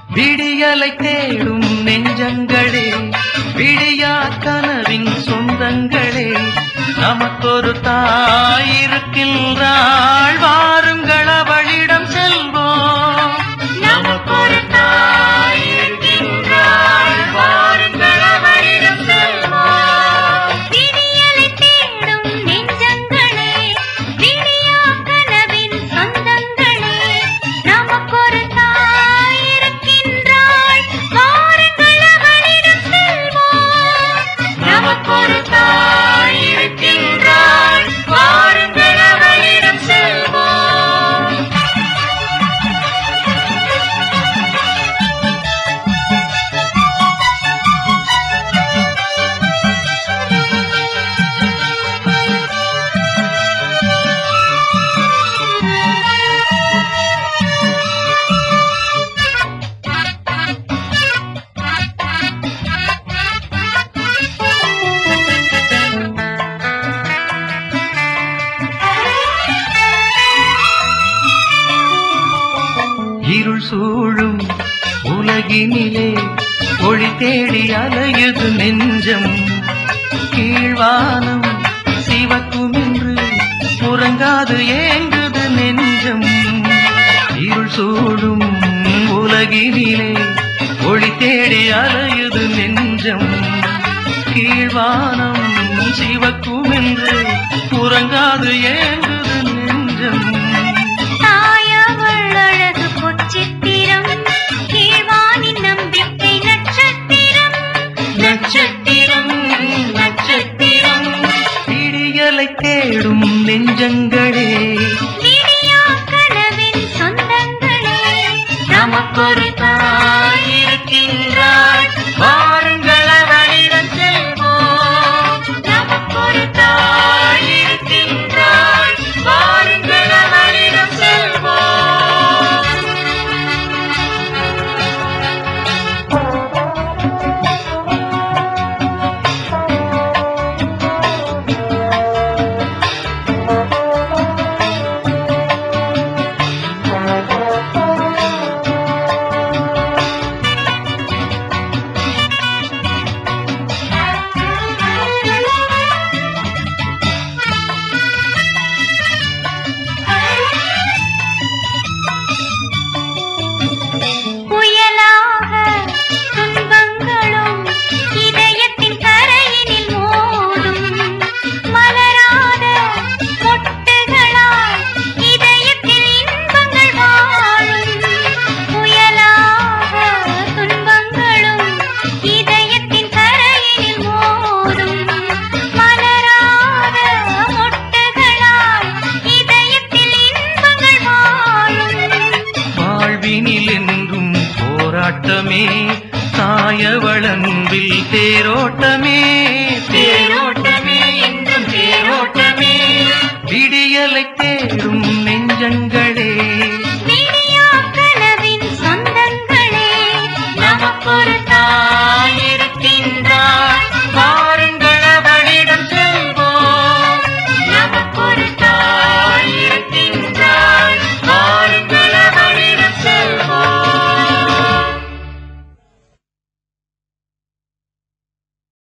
விடியலை தேடும் நெஞ்சங்களே விடியா கனவின் சொந்தங்களே நமக்கொரு தாய் இருக்கின்றாள் வாருங்கள் அவளிடம் செல்வோம் நமக்கொரு தாய் இருக்கின்றாள் வாருங்கள் அவளிடம் செல்வோம் விடியலை தேடும் நெஞ்சங்களே விடியா கனவின் சொந்தங்களே நமக்கொரு தாய் இருக்கின்றாள் வாருங்கள் அவளிடம் செல்வோம் நமக்கொரு தாய் இருக்கின்றாள் வாருங்கள் அவளிடம் செல்வோம் இருள் சூழும் உலகினிலே ஒளி தேடி அலையுது நெஞ்சம் கீழ்வானம் சிவக்கும் என்று உறங்காது ஏங்குது நெஞ்சம் இருள் சூழும் உலகினிலே ஒளி தேடி அலையுது நெஞ்சம் கீழ்வானம் சிவக்கும் என்று உறங்காது ஏங்குது நெஞ்சம் தாயவள் அழகு பொச்சித்திரம் கீழ்வானின் நம்பிக்கை நட்சத்திரம் நட்சத்திரம் நட்சத்திரம் விடியலை தேடும் நெஞ்சங்களே விடியா கனவின் சொந்தங்களே நமக்கொரு தாய் இருக்கின்றாள் வாருங்கள் அவளிடம் செல்வோம் நமக்கொரு தாய் இருக்கின்றாள் வாருங்கள் அவளிடம் செல்வோம் புயலாக துன்பங்களும் இதயத்தின் கரையினில் மோதும் மலராத மொட்டுகளால் இதயத்தில் இன்பங்கள் வாழும் புயலாக துன்பங்களும் இதயத்தின் கரையினில் மோதும் மலராத மொட்டுகளால் இதயத்தில் இன்பங்கள் வாழும் வாழ்வினில் என்றும் போராட்டமே தாயவளன்பில் தேரோட்டமே